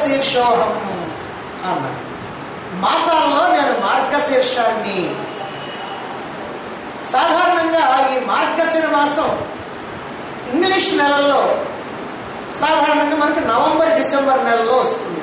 మార్గశీర్షోహం అన్నారు మాసాల్లో నేను మార్గశీర్షాన్ని సాధారణంగా ఈ మార్గశిర మాసం ఇంగ్లీష్ నెలల్లో సాధారణంగా మనకి నవంబర్ డిసెంబర్ నెలలో వస్తుంది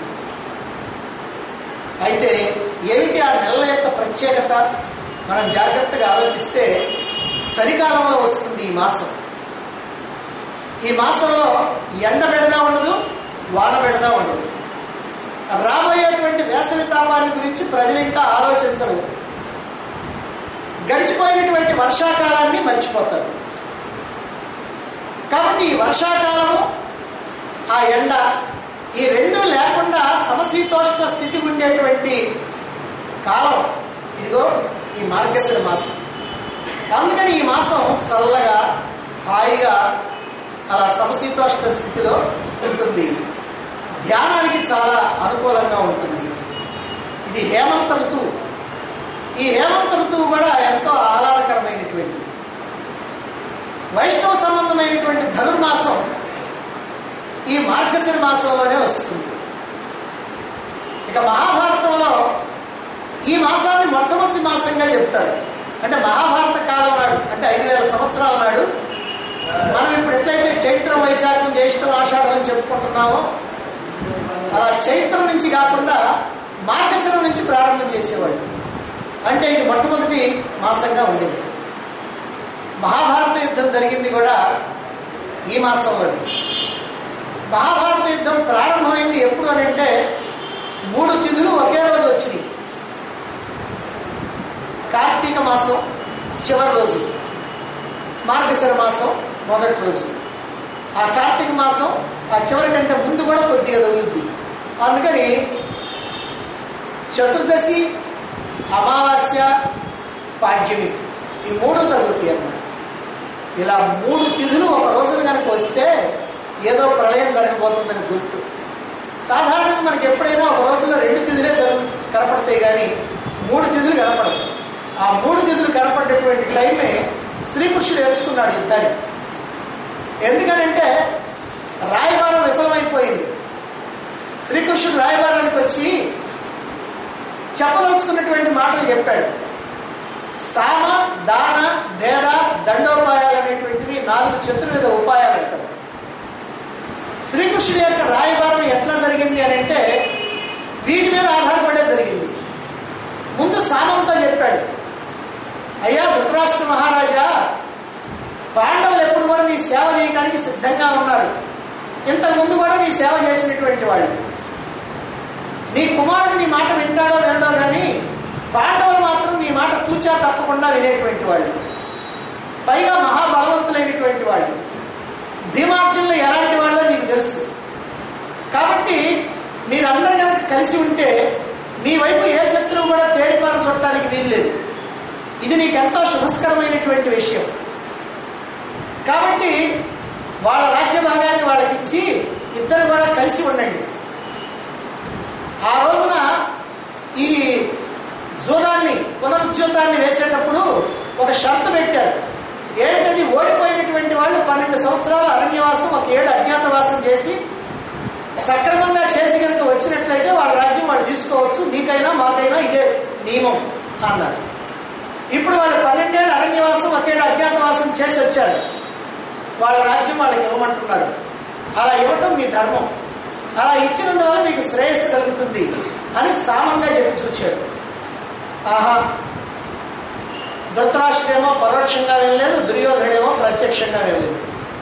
అయితే ఏమిటి ఆ నెలల యొక్క ప్రత్యేకత మనం జాగ్రత్తగా ఆలోచిస్తే చలికాలంలో వస్తుంది ఈ మాసం ఈ మాసంలో ఎండ బెడదా ఉండదు వాన బెడదా ఉండదు రాబోయేటువంటి వేసవి తాపాన్ని గురించి ప్రజలు ఇంకా ఆలోచించరు గడిచిపోయినటువంటి వర్షాకాలాన్ని మర్చిపోతారు కాబట్టి ఈ వర్షాకాలము ఆ ఎండ ఈ రెండు లేకుండా సమశీతోష్ణ స్థితి ఉండేటువంటి కాలం ఇదిగో ఈ మార్గశిర మాసం అందుకని ఈ మాసం చల్లగా హాయిగా అలా సమశీతోష్ణ స్థితిలో ఉంటుంది ధ్యానానికి చాలా అనుకూలంగా ఉంటుంది ఇది హేమంత ఋతువు ఈ హేమంత ఋతువు కూడా ఎంతో ఆహ్లాదకరమైనటువంటిది వైష్ణవ సంబంధమైనటువంటి ధనుర్మాసం ఈ మార్గశిర మాసంలోనే వస్తుంది ఇక మహాభారతంలో ఈ మాసాన్ని మొట్టమొదటి మాసంగా చెప్తారు అంటే మహాభారత కాలం నాడు అంటే ఐదు వేల సంవత్సరాల నాడు మనం ఇప్పుడు ఎట్లయితే చైత్రం వైశాఖం జ్యేష్ఠం ఆషాఢం అని చెప్పుకుంటున్నామో అలా చైత్రం నుంచి కాకుండా మార్గశిరం నుంచి ప్రారంభం చేసేవాళ్ళు అంటే ఇది మొట్టమొదటి మాసంగా ఉండేది మహాభారత యుద్ధం జరిగింది కూడా ఈ మాసంలోనే మహాభారత యుద్ధం ప్రారంభమైంది ఎప్పుడు అని అంటే మూడు తిథులు ఒకే రోజు వచ్చినాయి కార్తీక మాసం చివరి రోజు మార్గశిర మాసం మొదటి రోజు ఆ కార్తీక మాసం ఆ చివరి కంటే ముందు కూడా కొద్దిగా తగులుద్ది అందుకని చతుర్దశి అమావాస్య పాడ్యమి ఈ మూడు తగులుతాయి అన్నమాట ఇలా మూడు తిథులు ఒక రోజున కనుక వస్తే ఏదో ప్రళయం జరగబోతుందని గుర్తు సాధారణంగా మనకి ఎప్పుడైనా ఒక రోజులో రెండు తిథులే జరుగు కనపడతాయి కానీ మూడు తిథులు కనపడదు ఆ మూడు తిథులు కనపడేటువంటి టైమే శ్రీకృష్ణుడు ఎంచుకున్నాడు యుద్ధానికి ఎందుకనంటే రాయబారం విఫలమైపోయింది శ్రీకృష్ణుడు రాయబారానికి వచ్చి చెప్పదలుచుకున్నటువంటి మాటలు చెప్పాడు సామ దాన భేద దండోపాయాలు అనేటువంటివి నాలుగు చతుర్విధ ఉపాయాలు అంటారు శ్రీకృష్ణుడి యొక్క రాయబారం ఎట్లా జరిగింది అని అంటే వీటి మీద ఆధారపడే జరిగింది ముందు సామంతో చెప్పాడు అయ్యా ధృతరాష్ట్ర మహారాజా పాండవులు ఎప్పుడు కూడా నీ సేవ చేయడానికి సిద్ధంగా ఉన్నారు ఇంతకు ముందు కూడా నీ సేవ చేసినటువంటి వాళ్ళు నీ కుమారుడు నీ మాట వింటాడో వినడో కానీ పాండవులు మాత్రం నీ మాట తూచా తప్పకుండా వినేటువంటి వాళ్ళు పైగా మహాబలవంతులైనటువంటి వాళ్ళు భీమార్జునులు ఎలాంటి వాళ్ళో నీకు తెలుసు కాబట్టి మీరందరూ కనుక కలిసి ఉంటే మీ వైపు ఏ శత్రువు కూడా తేరిపార చూడటానికి వీల్లేదు ఇది నీకు ఎంతో శుభస్కరమైనటువంటి విషయం కాబట్టి వాళ్ళ రాజ్య భాగాన్ని వాళ్ళకి ఇచ్చి ఇద్దరు కూడా కలిసి ఉండండి ఆ రోజున ఈ జూదాన్ని పునరుజ్జూతాన్ని వేసేటప్పుడు ఒక షరతు పెట్టారు ఏంటది ఓడిపోయినటువంటి వాళ్ళు పన్నెండు సంవత్సరాల అరణ్యవాసం ఒక ఏడు అజ్ఞాతవాసం చేసి సక్రమంగా చేసి కనుక వచ్చినట్లయితే వాళ్ళ రాజ్యం వాళ్ళు తీసుకోవచ్చు మీకైనా మాకైనా ఇదే నియమం అన్నారు ఇప్పుడు వాళ్ళు పన్నెండేళ్ళ అరణ్యవాసం ఒకేడు అజ్ఞాతవాసం చేసి వచ్చారు వాళ్ళ రాజ్యం వాళ్ళకి ఇవ్వమంటున్నారు అలా ఇవ్వటం మీ ధర్మం అలా ఇచ్చినందువల్ల మీకు శ్రేయస్సు కలుగుతుంది అని సామంగా చెప్పి చూచాడు ఆహా ధృతరాష్ట్రేమో పరోక్షంగా వెళ్ళలేదు దుర్యోధనుడేమో ప్రత్యక్షంగా వెళ్ళలేదు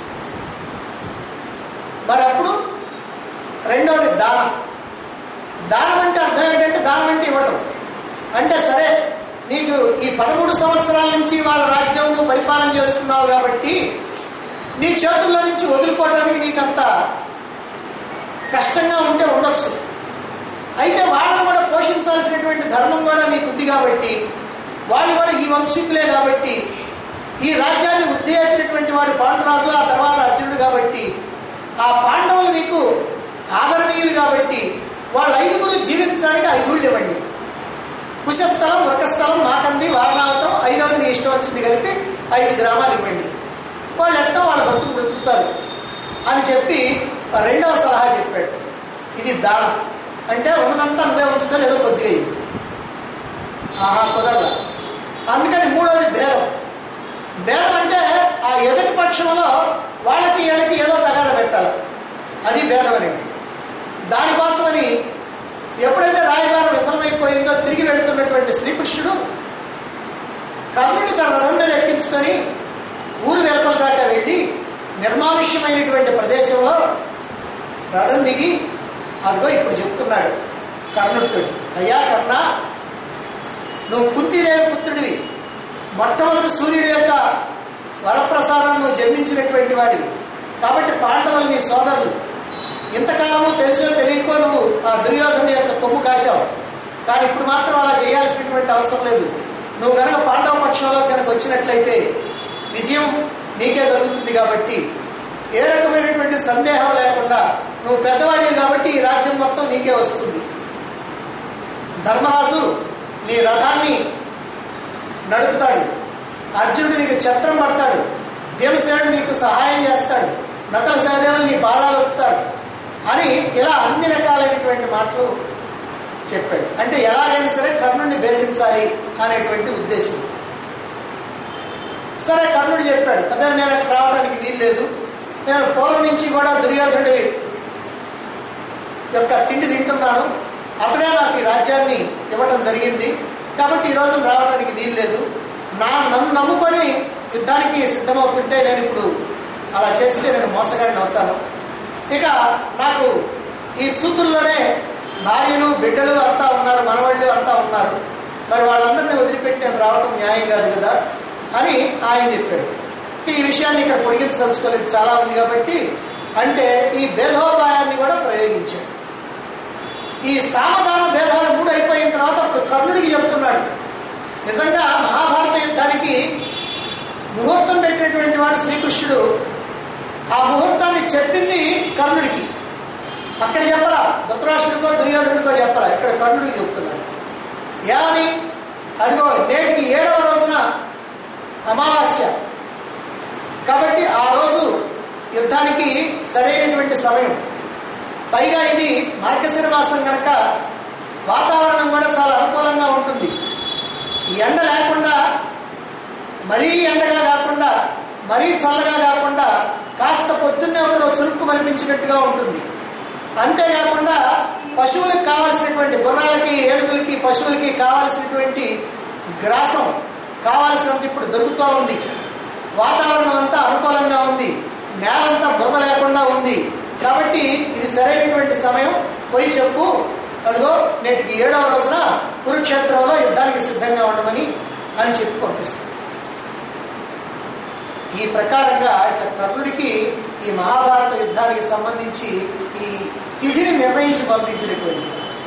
మరి అప్పుడు రెండవది దానం దానం అంటే అర్థం ఏంటంటే దానం అంటే ఇవ్వటం అంటే సరే నీకు ఈ పదమూడు సంవత్సరాల నుంచి వాళ్ళ రాజ్యం నువ్వు పరిపాలన చేస్తున్నావు కాబట్టి నీ చేతుల్లో నుంచి వదులుకోవడానికి నీకంత కష్టంగా ఉంటే ఉండొచ్చు అయితే వాళ్ళని కూడా పోషించాల్సినటువంటి ధర్మం కూడా నీకు ఉంది కాబట్టి వాళ్ళు కూడా ఈ వంశీకులే కాబట్టి ఈ రాజ్యాన్ని వృద్ధి చేసినటువంటి వాడు పాండురాజు ఆ తర్వాత అర్జునుడు కాబట్టి ఆ పాండవులు నీకు ఆదరణీయులు కాబట్టి వాళ్ళ ఐదుగురు జీవించడానికి ఐదుగుళ్ళు ఇవ్వండి కుశస్థలం వృకస్థలం మాకంది వారణావతం ఐదవది నీ ఇష్టం వచ్చింది కలిపి ఐదు గ్రామాలు ఇవ్వండి వాళ్ళు ఎట్టో వాళ్ళ బ్రతుకు బ్రతుకుతారు అని చెప్పి రెండవ సలహా చెప్పాడు ఇది దానం అంటే ఉన్నదంతా నువ్వే ఉంచుకొని ఏదో కొద్దిగా ఇవ్వు. ఆహా కుదరదు అందుకని మూడోది భేదం భేదం అంటే ఆ ఎదుటి పక్షంలో వాళ్ళకి వీళ్ళకి ఏదో తగాద పెట్టాలి అది భేదం అనేది దానికోసమని ఎప్పుడైతే రాయబారం విఫలమైపోయిందో తిరిగి వెళుతున్నటువంటి శ్రీకృష్ణుడు కర్ణుడి తన రథం మీద ఎక్కించుకొని ఊరు వెలుపల దాకా వెళ్ళి నిర్మానుష్యమైనటువంటి ప్రదేశంలో రథం దిగి అదిగో ఇప్పుడు చెప్తున్నాడు కర్ణుడితో అయ్యా కర్ణ నువ్వు కుంతిదేవి పుత్రుడివి మొట్టమొదటి సూర్యుడి యొక్క వరప్రసాదం నువ్వు జన్మించినటువంటి వాడివి కాబట్టి పాండవులు నీ సోదరులు ఇంతకాలము తెలుసో తెలియకో నువ్వు ఆ దుర్యోధను యొక్క కొమ్ము కాశావు కానీ ఇప్పుడు మాత్రం అలా చేయాల్సినటువంటి అవసరం లేదు నువ్వు కనుక పాండవ పక్షంలో కనుక వచ్చినట్లయితే విజయం నీకే కలుగుతుంది కాబట్టి ఏ రకమైనటువంటి సందేహం లేకుండా నువ్వు పెద్దవాడివి కాబట్టి ఈ రాజ్యం మొత్తం నీకే వస్తుంది ధర్మరాజు నీ రథాన్ని నడుపుతాడు అర్జునుడు నీకు ఛత్రం పడతాడు భీమసేనుడు నీకు సహాయం చేస్తాడు నకల సహదేవులు నీ పాదాలు ఒప్పుతాడు అని ఇలా అన్ని రకాలైనటువంటి మాటలు చెప్పాడు అంటే ఎలాగైనా సరే కర్ణుడిని బెదిరించాలి అనేటువంటి ఉద్దేశం సరే కర్ణుడు చెప్పాడు అదే నేను అక్కడ రావడానికి వీల్లేదు నేను పూర్వం నుంచి కూడా దుర్యోధనుడి యొక్క తిండి తింటున్నాను అతనే నాకు ఈ రాజ్యాన్ని ఇవ్వటం జరిగింది కాబట్టి ఈ రోజు రావడానికి వీల్లేదు నా నన్ను నమ్ముకొని యుద్ధానికి సిద్ధమవుతుంటే నేను ఇప్పుడు అలా చేస్తే నేను మోసగాడిని అవుతాను ఇక నాకు ఈ సూతుల్లోనే భార్యలు బిడ్డలు అంతా ఉన్నారు మనవాళ్ళు అంతా ఉన్నారు మరి వాళ్ళందరినీ వదిలిపెట్టి నేను రావడం న్యాయం కాదు కదా అని ఆయన చెప్పాడు ఈ విషయాన్ని ఇక్కడ పొడిగించదలుచుకోలేదు చాలా ఉంది కాబట్టి అంటే ఈ భేదోపాయాన్ని కూడా ప్రయోగించాడు ఈ సామధాన భేదాలు మూడు అయిపోయిన తర్వాత అప్పుడు కర్ణుడికి చెప్తున్నాడు నిజంగా మహాభారత యుద్ధానికి ముహూర్తం పెట్టినటువంటి వాడు శ్రీకృష్ణుడు ఆ ముహూర్తాన్ని చెప్పింది కర్ణుడికి అక్కడ చెప్పలా ధృతరాష్ట్రుడికో దుర్యోధనుడికో చెప్పలా ఇక్కడ కర్ణుడికి చెప్తున్నాడు ఏమని అదిగో నేటికి ఏడవ రోజున అమావాస్య కాబట్టి ఆ రోజు యుద్ధానికి సరైనటువంటి సమయం పైగా ఇది మార్గశిర మాసం కనుక వాతావరణం కూడా చాలా అనుకూలంగా ఉంటుంది ఈ ఎండ లేకుండా మరీ ఎండగా కాకుండా మరీ చల్లగా కాకుండా కాస్త పొద్దున్నే ఒకరు చురుక్కు మనిపించినట్టుగా ఉంటుంది అంతేకాకుండా పశువులకు కావాల్సినటువంటి గుర్రాలకి ఏనుగులకి పశువులకి కావాల్సినటువంటి గ్రాసం కావాల్సినంత ఇప్పుడు దొరుకుతూ ఉంది వాతావరణం అంతా అనుకూలంగా ఉంది నేలంతా బురద లేకుండా ఉంది కాబట్టి ఇది సరైనటువంటి సమయం పోయి చెప్పు అదిగో నేటికి ఏడవ రోజున కురుక్షేత్రంలో యుద్ధానికి సిద్ధంగా ఉండమని అని చెప్పి పంపిస్తుంది ఈ ప్రకారంగా ఇట్లా కర్ణుడికి ఈ మహాభారత యుద్ధానికి సంబంధించి ఈ తిథిని నిర్ణయించి పంపించినటువంటి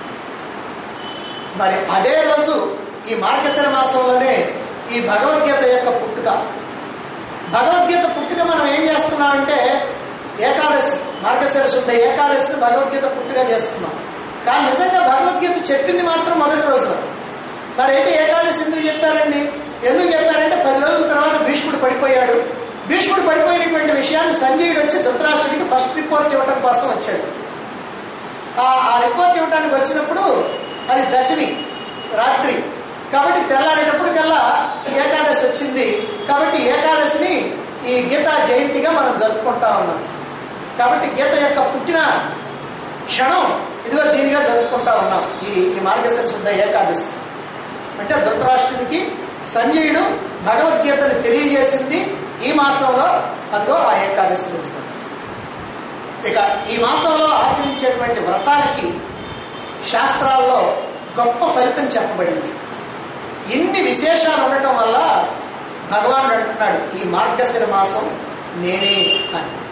మరి అదే రోజు ఈ మార్గశిర మాసంలోనే ఈ భగవద్గీత యొక్క పుట్టుక భగవద్గీత పుట్టుక మనం ఏం చేస్తున్నామంటే ఏకాదశి మార్గశిర శుద్ధ ఏకాదశిని భగవద్గీత పుట్టుగా చేస్తున్నాం కానీ నిజంగా భగవద్గీత చెప్పింది మాత్రం మొదటి రోజున మరి అయితే ఏకాదశి ఎందుకు చెప్పారండి ఎందుకు చెప్పారంటే పది రోజుల తర్వాత భీష్ముడు పడిపోయాడు భీష్ముడు పడిపోయినటువంటి విషయాన్ని సంజయుడు వచ్చి ధృతరాష్ట్రుడికి ఫస్ట్ రిపోర్ట్ ఇవ్వడం కోసం వచ్చాడు ఆ ఆ రిపోర్ట్ ఇవ్వడానికి వచ్చినప్పుడు అది దశమి రాత్రి కాబట్టి తెల్లారేటప్పటికల్లా ఏకాదశి వచ్చింది కాబట్టి ఏకాదశిని ఈ గీతా జయంతిగా మనం జరుపుకుంటా ఉన్నాం కాబట్టి గీత యొక్క పుట్టిన క్షణం ఇదిగో దీనిగా జరుపుకుంటా ఉన్నాం ఈ ఈ మార్గశిర శుద్ధ ఏకాదశి అంటే ధృతరాష్ట్రుడికి సంజయుడు భగవద్గీతను తెలియజేసింది ఈ మాసంలో అదిగో ఆ ఏకాదశి రోజు ఇక ఈ మాసంలో ఆచరించేటువంటి వ్రతాలకి శాస్త్రాల్లో గొప్ప ఫలితం చెప్పబడింది ఇన్ని విశేషాలు ఉండటం వల్ల భగవానుడు అంటున్నాడు ఈ మార్గశిర మాసం నేనే అని